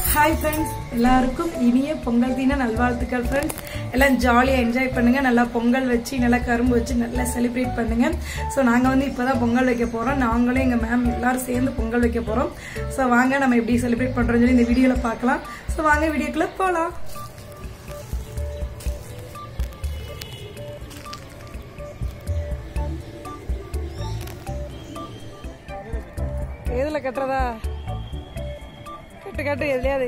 Hi friends எல்லாருக்கும் இனிய பொங்கல் தின நல்வாழ்த்துக்கள் ஃப்ரெண்ட்ஸ் எல்லாம் ஜாலியாக என்ஜாய் பண்ணுங்க நல்லா பொங்கல் வச்சு நல்லா கரும்பு வச்சு நல்லா செலிப்ரேட் பண்ணுங்க ஸோ நாங்கள் வந்து இப்போதான் பொங்கல் வைக்க போகிறோம் நாங்களும் எங்கள் மேம் எல்லாரும் சேர்ந்து பொங்கல் வைக்க போகிறோம் ஸோ வாங்க நம்ம எப்படி செலிப்ரேட் பண்ணுறோம்னு சொல்லி இந்த வீடியோவில் பார்க்கலாம் ஸோ வாங்க வீடியோக்குள்ளே போகலாம் எதில் கட்டுறதா கட்டு கட்டு எதுலையாது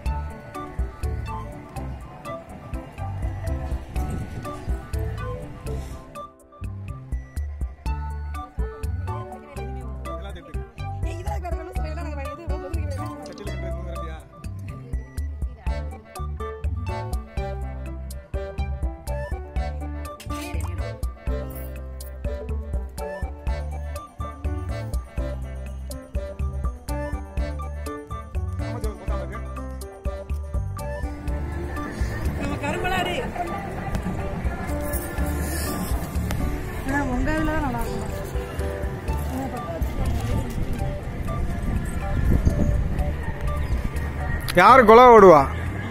நம்ம கரும்பலாடி உங்க இதில் தான் நல்லா இருக்கும் யார் கொலை ஓடுவா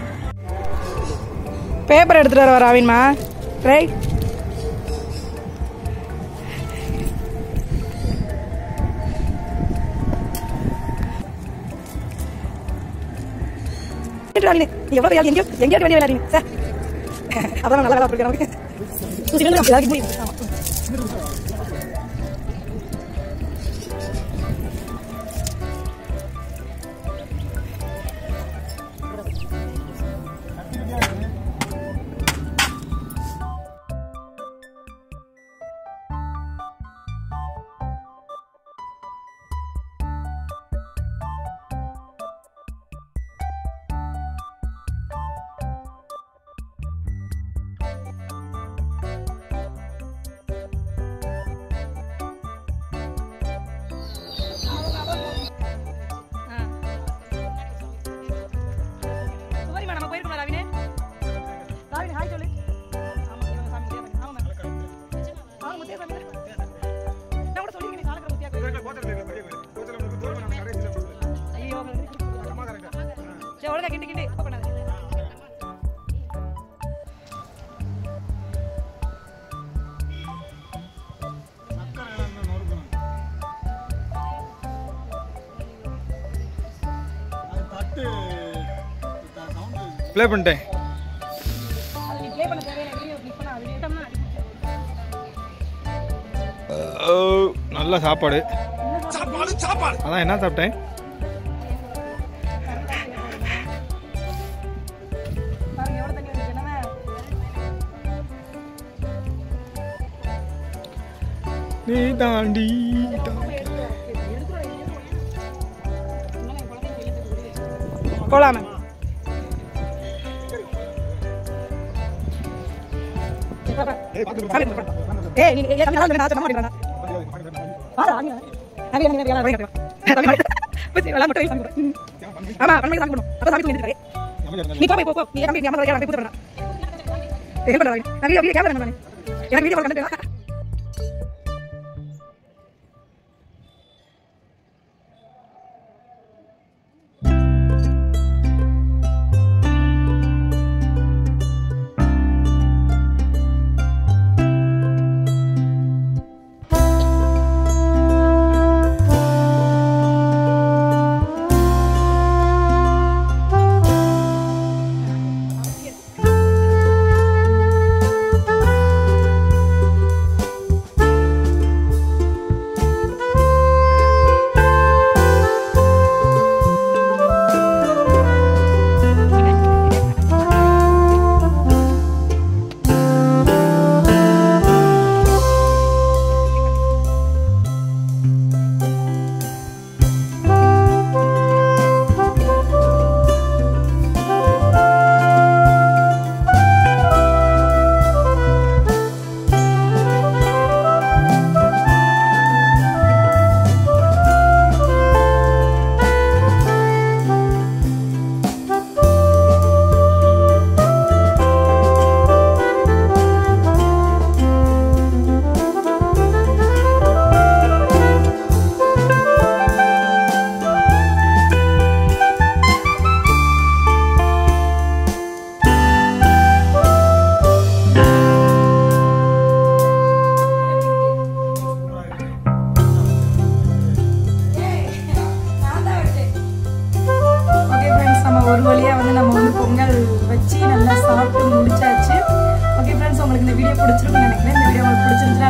பேப்பர் எடுத்துட்டு வர ராவின்மா ரைட் எவ்வளோ எங்கேயோ எங்கேயோ வெளியே விளையாடுங்க சார் அதான் நல்லா வேலை பிடிக்கிறோம் எல்லாருக்கும் புரியும் ஆமா. சுமாரிம்மா, நம்ம போயிருக்கோம்ல, ராவினே? ராவினே, hi சொல்லு. ஆமா, இவங்க சாமி முத்தியா சாமி. ஆமாம்மா. ஆமா, முத்தியா சாமி தான். நான் கூட சொல்லியிருக்கேனே, சாலக்கிற முத்தியா கோயில். ஐயோ, சரி, ஒழுங்கா கிண்டு, கிண்டு. தப்பு பண்ணாத. ப்ளே பண்ணிட்டேன் அது நீ play பண்ண தேவையில்லை, வெளியே click பண்ணா, அது விட்டோம்னா அடி ஓ, நல்ல சாப்பாடு அதான் என்ன சாப்பிட்டேன் பாருங்க, எவ்வளவு தண்ணி வந்துச்சு, என்னம்மா? நீ தாண்டி போலாமே ஏய் நீ ஏய் தம்பி நான் சொன்ன மாட்டேங்கறடா பாரு ஆங்க நவி நவி நவி எல்லாம் போய் கட்டலாம் பத்தி எல்லாம் மட்டும் சாமி கும்பிடு. ஆமா பண்ணி சாமி கும்பிடு அப்ப சாமி கும்பிடு நீ போ போய் போ போ நீ தம்பி நீ அம்மா கேளா போய் கூட்டு ஹெல்ப் பண்றா நான் வீடியோ கேமரா நான் எனக்கு வீடியோ கால் பண்ணிட்டு நம்ம ஒரு வழியா வந்து நம்ம வந்து பொங்கல் வச்சு நல்லா சாப்பிட்டு முடிச்சாச்சு ஓகே ஃப்ரெண்ட்ஸ் உங்களுக்கு இந்த வீடியோ பிடிச்சிருக்குன்னு நினைக்கிறேன் இந்த வீடியோ உங்களுக்கு பிடிச்சிருந்துச்சுன்னா